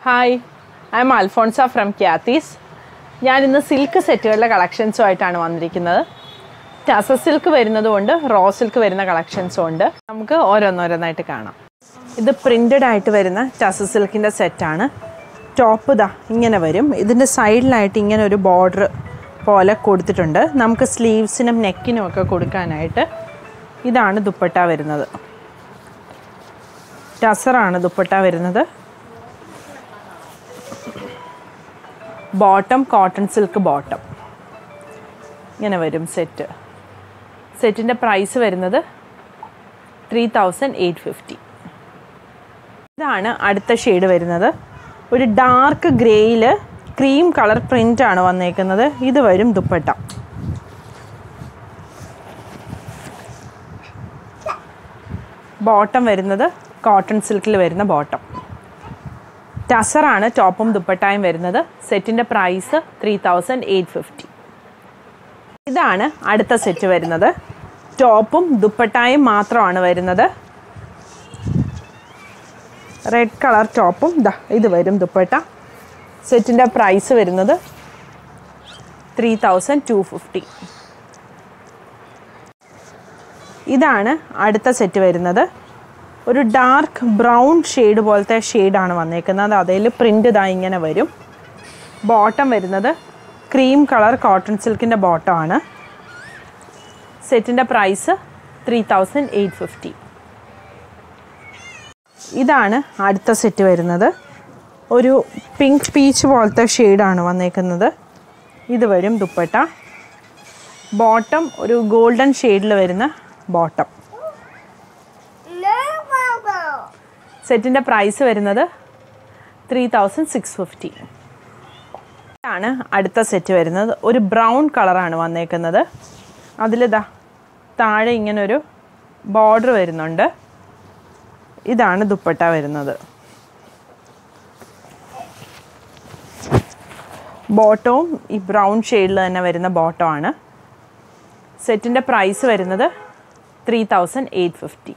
hi I am Alphonsa from ക്യാത്തീസ് ഞാൻ ഇന്ന് സിൽക്ക് സെറ്റുകളുടെ കളക്ഷൻസുമായിട്ടാണ് വന്നിരിക്കുന്നത് ടസ സിൽക്ക് വരുന്നതുകൊണ്ട് റോ സിൽക്ക് വരുന്ന കളക്ഷൻസും ഉണ്ട് നമുക്ക് ഓരോന്നോരോന്നായിട്ട് കാണാം ഇത് പ്രിൻ്റഡ് ആയിട്ട് വരുന്ന ടസ സിൽക്കിൻ്റെ സെറ്റാണ് ടോപ്പ് ഇതാ ഇങ്ങനെ വരും ഇതിൻ്റെ സൈഡിലായിട്ട് ഇങ്ങനെ ഒരു ബോർഡർ പോലെ കൊടുത്തിട്ടുണ്ട് നമുക്ക് സ്ലീവ്സിനും നെക്കിനും ഒക്കെ കൊടുക്കാനായിട്ട് ഇതാണ് ദുപ്പട്ട വരുന്നത് ടസറാണ് ദുപ്പട്ട വരുന്നത് ബോട്ടം കോട്ടൺ സിൽക്ക് ബോട്ടം ഇങ്ങനെ വരും സെറ്റ് സെറ്റിൻ്റെ പ്രൈസ് വരുന്നത് ത്രീ തൗസൻഡ് എയ്റ്റ് ഫിഫ്റ്റി ഇതാണ് അടുത്ത ഷെയ്ഡ് വരുന്നത് ഒരു ഡാർക്ക് ഗ്രേയിൽ ക്രീം കളർ പ്രിൻ്റ് ആണ് വന്നേക്കുന്നത് ഇത് വരും ദുപ്പട്ട ബോട്ടം വരുന്നത് കോട്ടൺ സിൽക്കിൽ വരുന്ന ബോട്ടം ടസറാണ് ടോപ്പും ദുപ്പട്ടായും വരുന്നത് സെറ്റിൻ്റെ price three thousand eight fifty ഇതാണ് അടുത്ത സെറ്റ് വരുന്നത് ടോപ്പും ദുപ്പട്ടായും മാത്രമാണ് വരുന്നത് റെഡ് കളർ ടോപ്പും ദാ ഇത് വരും ദുപ്പട്ട സെറ്റിൻ്റെ പ്രൈസ് വരുന്നത് ത്രീ തൗസൻഡ് ടു ഫിഫ്റ്റി ഇതാണ് അടുത്ത സെറ്റ് വരുന്നത് ഒരു ഡാർക്ക് ബ്രൗൺ ഷെയ്ഡ് പോലത്തെ ഷെയ്ഡാണ് വന്നേക്കുന്നത് അതിൽ പ്രിൻ്റ് ഇതാ ഇങ്ങനെ വരും ബോട്ടം വരുന്നത് ക്രീം കളർ കോട്ടൺ സിൽക്കിൻ്റെ ബോട്ടമാണ് സെറ്റിൻ്റെ price three thousand eight fifty ഇതാണ് അടുത്ത സെറ്റ് വരുന്നത് ഒരു പിങ്ക് പീച്ച് പോലത്തെ ഷെയ്ഡാണ് വന്നേക്കുന്നത് ഇത് വരും ദുപ്പട്ട ബോട്ടം ഒരു ഗോൾഡൻ ഷെയ്ഡിൽ വരുന്ന ബോട്ടം സെറ്റിൻ്റെ പ്രൈസ് വരുന്നത് ത്രീ തൗസൻഡ് സിക്സ് ഫിഫ്റ്റി ആണ് അടുത്ത സെറ്റ് വരുന്നത് ഒരു ബ്രൗൺ കളറാണ് വന്നേക്കുന്നത് അതിലിതാ താഴെ ഇങ്ങനൊരു ബോർഡർ വരുന്നുണ്ട് ഇതാണ് ദുപ്പട്ട വരുന്നത് ബോട്ടവും ഈ ബ്രൗൺ ഷെയ്ഡിൽ തന്നെ വരുന്ന ബോട്ടമാണ് സെറ്റിൻ്റെ പ്രൈസ് വരുന്നത് ത്രീ തൗസൻഡ് എയ്റ്റ് ഫിഫ്റ്റി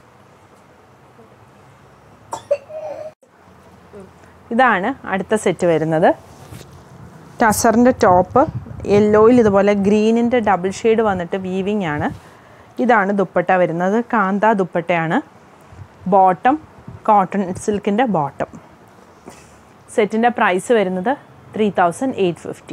ഇതാണ് അടുത്ത സെറ്റ് വരുന്നത് ടസറിൻ്റെ ടോപ്പ് യെല്ലോയിൽ ഇതുപോലെ ഗ്രീനിൻ്റെ ഡബിൾ ഷെയ്ഡ് വന്നിട്ട് വീവിങ് ആണ് ഇതാണ് ദുപ്പട്ട വരുന്നത് കാന്ത ദുപ്പട്ടയാണ് ബോട്ടം കോട്ടൺ സിൽക്കിൻ്റെ ബോട്ടം സെറ്റിൻ്റെ പ്രൈസ് വരുന്നത് ത്രീ തൗസൻഡ് എയ്റ്റ് ഫിഫ്റ്റി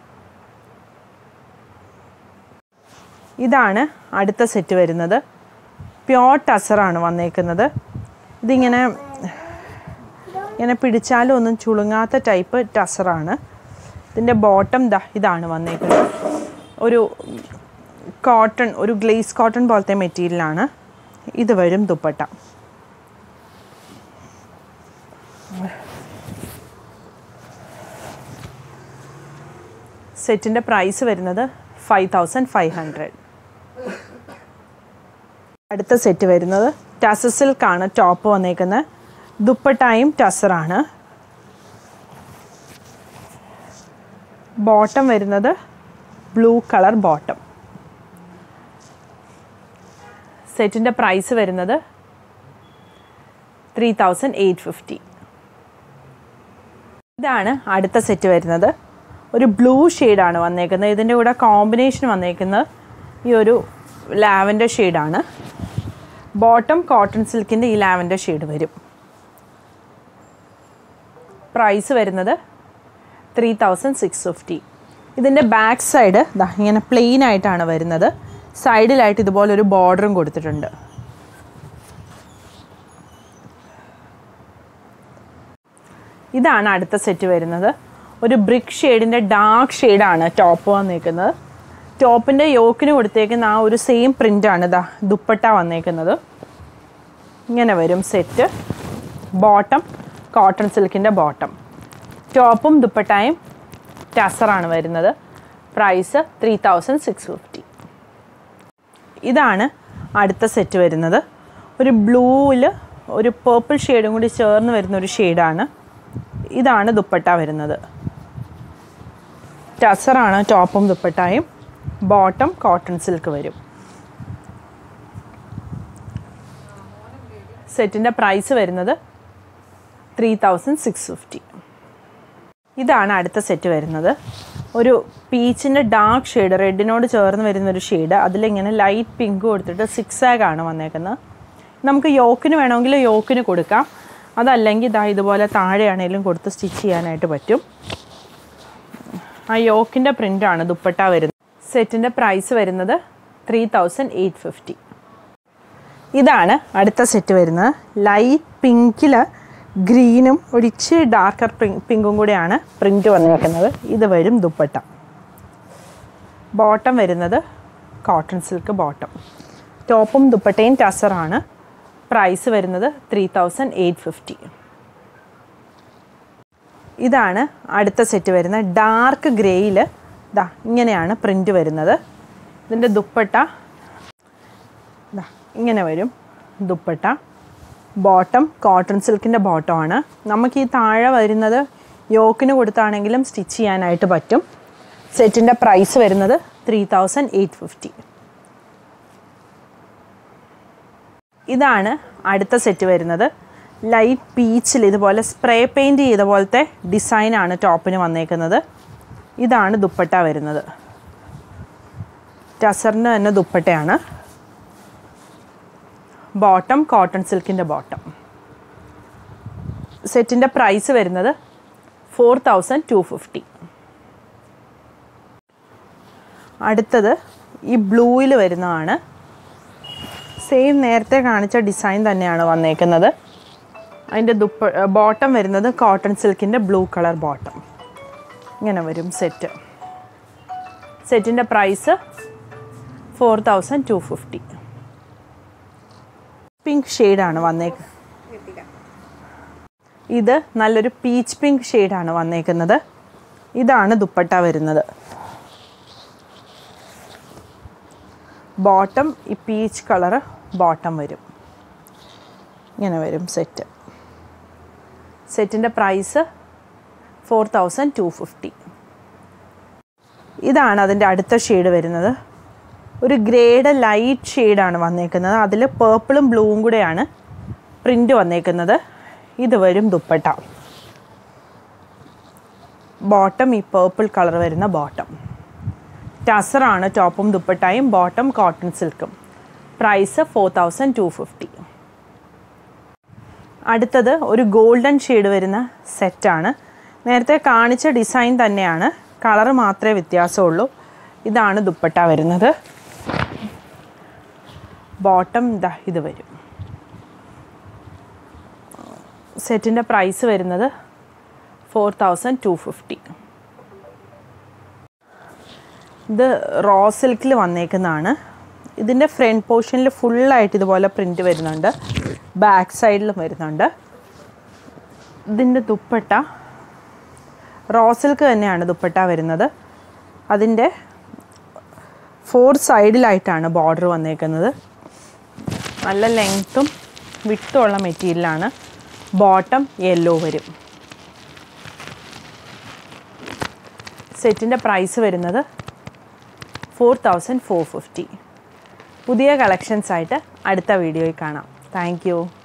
ഇതാണ് അടുത്ത സെറ്റ് വരുന്നത് പ്യോർ ടസറാണ് വന്നേക്കുന്നത് ഇതിങ്ങനെ ഇങ്ങനെ പിടിച്ചാലും ഒന്നും ചുളുങ്ങാത്ത ടൈപ്പ് ടസറാണ് ഇതിൻ്റെ ബോട്ടം ദാ ഇതാണ് വന്നേക്കുന്നത് ഒരു കോട്ടൺ ഒരു ഗ്ലേസ് കോട്ടൺ പോലത്തെ മെറ്റീരിയലാണ് ഇത് വരും ദുപ്പട്ട സെറ്റിൻ്റെ പ്രൈസ് വരുന്നത് ഫൈവ് തൗസൻഡ് ഫൈവ് ഹൺഡ്രഡ് അടുത്ത സെറ്റ് വരുന്നത് ടസ സിൽക്കാണ് ടോപ്പ് വന്നേക്കുന്നത് ദുപ്പട്ടായും ടസറാണ് ബോട്ടം വരുന്നത് ബ്ലൂ കളർ ബോട്ടം സെറ്റിൻ്റെ പ്രൈസ് വരുന്നത് ത്രീ തൗസൻഡ് എയ്റ്റ് ഫിഫ്റ്റി ഇതാണ് അടുത്ത സെറ്റ് വരുന്നത് ഒരു ബ്ലൂ ഷെയ്ഡാണ് വന്നേക്കുന്നത് ഇതിൻ്റെ കൂടെ കോമ്പിനേഷൻ വന്നേക്കുന്നത് ഈ ഒരു ലാവൻഡർ ഷെയ്ഡാണ് ബോട്ടം കോട്ടൺ സിൽക്കിൻ്റെ ഈ ലാവൻഡർ ഷെയ്ഡ് വരും പ്രൈസ് വരുന്നത് ത്രീ തൗസൻഡ് സിക്സ് ഫിഫ്റ്റി ഇതിൻ്റെ ബാക്ക് സൈഡ് ദാ ഇങ്ങനെ പ്ലെയിൻ ആയിട്ടാണ് വരുന്നത് സൈഡിലായിട്ട് ഇതുപോലെ ഒരു ബോർഡറും കൊടുത്തിട്ടുണ്ട് ഇതാണ് അടുത്ത സെറ്റ് വരുന്നത് ഒരു ബ്രിക്ക് ഷെയ്ഡിൻ്റെ ഡാർക്ക് ഷെയ്ഡാണ് ടോപ്പ് വന്നേക്കുന്നത് ടോപ്പിൻ്റെ യോക്കിന് കൊടുത്തേക്കുന്ന ആ ഒരു സെയിം പ്രിൻ്റാണ് ഇതാ ദുപ്പട്ട വന്നേക്കുന്നത് ഇങ്ങനെ വരും സെറ്റ് ബോട്ടം കോട്ടൺ സിൽക്കിൻ്റെ ബോട്ടം ടോപ്പും ദുപ്പട്ടായും ടസറാണ് വരുന്നത് price three thousand six fifty ഇതാണ് അടുത്ത സെറ്റ് വരുന്നത് ഒരു ബ്ലൂവിൽ ഒരു പേർപ്പിൾ ഷെയ്ഡും കൂടി ചേർന്ന് വരുന്ന ഒരു ഷെയ്ഡാണ് ഇതാണ് ദുപ്പട്ട വരുന്നത് ടസറാണ് ടോപ്പും ദുപ്പട്ടായും ബോട്ടം കോട്ടൺ സിൽക്ക് വരും സെറ്റിൻ്റെ പ്രൈസ് വരുന്നത് ത്രീ തൗസൻഡ് സിക്സ് ഫിഫ്റ്റി ഇതാണ് അടുത്ത സെറ്റ് വരുന്നത് ഒരു പീച്ചിൻ്റെ ഡാർക്ക് ഷെയ്ഡ് റെഡിനോട് ചേർന്ന് വരുന്ന ഒരു ഷെയ്ഡ് അതിലിങ്ങനെ ലൈറ്റ് പിങ്ക് കൊടുത്തിട്ട് സിക്സ് ആഗ് ആണ് വന്നേക്കുന്നത് നമുക്ക് യോക്കിന് വേണമെങ്കിൽ യോക്കിന് കൊടുക്കാം അതല്ലെങ്കിൽ ഇതാ ഇതുപോലെ താഴെയാണെങ്കിലും കൊടുത്ത് സ്റ്റിച്ച് ചെയ്യാനായിട്ട് പറ്റും ആ യോക്കിൻ്റെ പ്രിൻ്റാണ് ദുപ്പട്ട വരുന്നത് സെറ്റിൻ്റെ പ്രൈസ് വരുന്നത് ത്രീ തൗസൻഡ് എയ്റ്റ് ഫിഫ്റ്റി ഇതാണ് അടുത്ത സെറ്റ് വരുന്നത് ലൈറ്റ് പിങ്കിൽ ഗ്രീനും ഒരു ഇച്ചിരി ഡാർക്കർ പിങ്കും കൂടെയാണ് പ്രിൻ്റ് വന്നിരിക്കുന്നത് ഇത് വരും ദുപ്പട്ട ബോട്ടം വരുന്നത് കോട്ടൺ സിൽക്ക് ബോട്ടം ടോപ്പും ദുപ്പട്ടയും ടസറാണ് പ്രൈസ് വരുന്നത് ത്രീ തൗസൻഡ് എയ്റ്റ് ഫിഫ്റ്റി ഇതാണ് അടുത്ത സെറ്റ് വരുന്നത് ഡാർക്ക് ഗ്രേയിൽ ദാ ഇങ്ങനെയാണ് പ്രിൻ്റ് വരുന്നത് ഇതിൻ്റെ ദുപ്പട്ട ദാ ഇങ്ങനെ വരും ദുപ്പട്ട ബോട്ടം കോട്ടൺ സിൽക്കിൻ്റെ ബോട്ടമാണ് നമുക്ക് ഈ താഴെ വരുന്നത് യോക്കിന് കൊടുത്താണെങ്കിലും സ്റ്റിച്ച് ചെയ്യാനായിട്ട് പറ്റും സെറ്റിൻ്റെ പ്രൈസ് വരുന്നത് ത്രീ തൗസൻഡ് എയ്റ്റ് ഫിഫ്റ്റി ഇതാണ് അടുത്ത സെറ്റ് വരുന്നത് ലൈറ്റ് പീച്ചിൽ ഇതുപോലെ സ്പ്രേ പെയിൻറ് ചെയ്ത പോലത്തെ ഡിസൈനാണ് ടോപ്പിന് വന്നേക്കുന്നത് ഇതാണ് ദുപ്പട്ട വരുന്നത് ടസറിന് തന്നെ ദുപ്പട്ടയാണ് ബോട്ടം കോട്ടൺ സിൽക്കിൻ്റെ ബോട്ടം സെറ്റിൻ്റെ പ്രൈസ് വരുന്നത് ഫോർ തൗസൻഡ് ടു ഫിഫ്റ്റി അടുത്തത് ഈ ബ്ലൂവിൽ വരുന്നതാണ് സെയിം നേരത്തെ കാണിച്ച ഡിസൈൻ തന്നെയാണ് വന്നേക്കുന്നത് അതിൻ്റെ ദുപ്പ ബോട്ടം വരുന്നത് കോട്ടൺ സിൽക്കിൻ്റെ ബ്ലൂ കളർ ബോട്ടം ഇങ്ങനെ വരും സെറ്റ് സെറ്റിൻ്റെ price four thousand two fifty pink ഷെയ്ഡാണ് വന്നേക്കുന്നത് ഇത് നല്ലൊരു പീച്ച് പിങ്ക് ഷെയ്ഡാണ് വന്നേക്കുന്നത് ഇതാണ് ദുപ്പട്ട വരുന്നത് ബോട്ടം ഈ പീച്ച് കളറ് ബോട്ടം വരും ഇങ്ങനെ വരും സെറ്റ് സെറ്റിൻ്റെ price four thousand two fifty ഇതാണ് അതിൻ്റെ അടുത്ത ഷെയ്ഡ് വരുന്നത് ഒരു ഗ്രേഡ് ലൈറ്റ് ഷെയ്ഡാണ് വന്നേക്കുന്നത് അതിൽ പേർപ്പിളും ബ്ലൂവും കൂടെയാണ് പ്രിൻ്റ് വന്നേക്കുന്നത് ഇത് വരും ദുപ്പട്ട ബോട്ടം ഈ പേർപ്പിൾ കളർ വരുന്ന ബോട്ടം ടസറാണ് ടോപ്പും ദുപ്പട്ടായും ബോട്ടം കോട്ടൺ സിൽക്കും price four thousand two fifty അടുത്തത് ഒരു ഗോൾഡൻ ഷെയ്ഡ് വരുന്ന സെറ്റാണ് നേരത്തെ കാണിച്ച ഡിസൈൻ തന്നെയാണ് കളർ മാത്രമേ വ്യത്യാസമുള്ളൂ ഇതാണ് ദുപ്പട്ട വരുന്നത് ബോട്ടം ഇതാ ഇത് വരും സെറ്റിൻ്റെ പ്രൈസ് വരുന്നത് ഫോർ തൗസൻഡ് ടു ഫിഫ്റ്റി ഇത് റോ സിൽക്കിൽ വന്നേക്കുന്നതാണ് ഇതിൻ്റെ ഫ്രണ്ട് പോർഷനിൽ ഫുള്ളായിട്ട് ഇതുപോലെ പ്രിൻ്റ് വരുന്നുണ്ട് ബാക്ക് സൈഡിലും വരുന്നുണ്ട് ഇതിൻ്റെ ദുപ്പട്ട റോ സിൽക്ക് തന്നെയാണ് ദുപ്പട്ട വരുന്നത് അതിൻ്റെ ഫോർ സൈഡിലായിട്ടാണ് ബോർഡർ വന്നേക്കുന്നത് നല്ല ലെങ്ത്തും വിട്ടുള്ള മെറ്റീരിയലാണ് ബോട്ടം യെല്ലോ വരും സെറ്റിൻ്റെ പ്രൈസ് വരുന്നത് ഫോർ തൗസൻഡ് ഫോർ ഫിഫ്റ്റി പുതിയ കളക്ഷൻസ് ആയിട്ട് അടുത്ത വീഡിയോയിൽ കാണാം താങ്ക് യു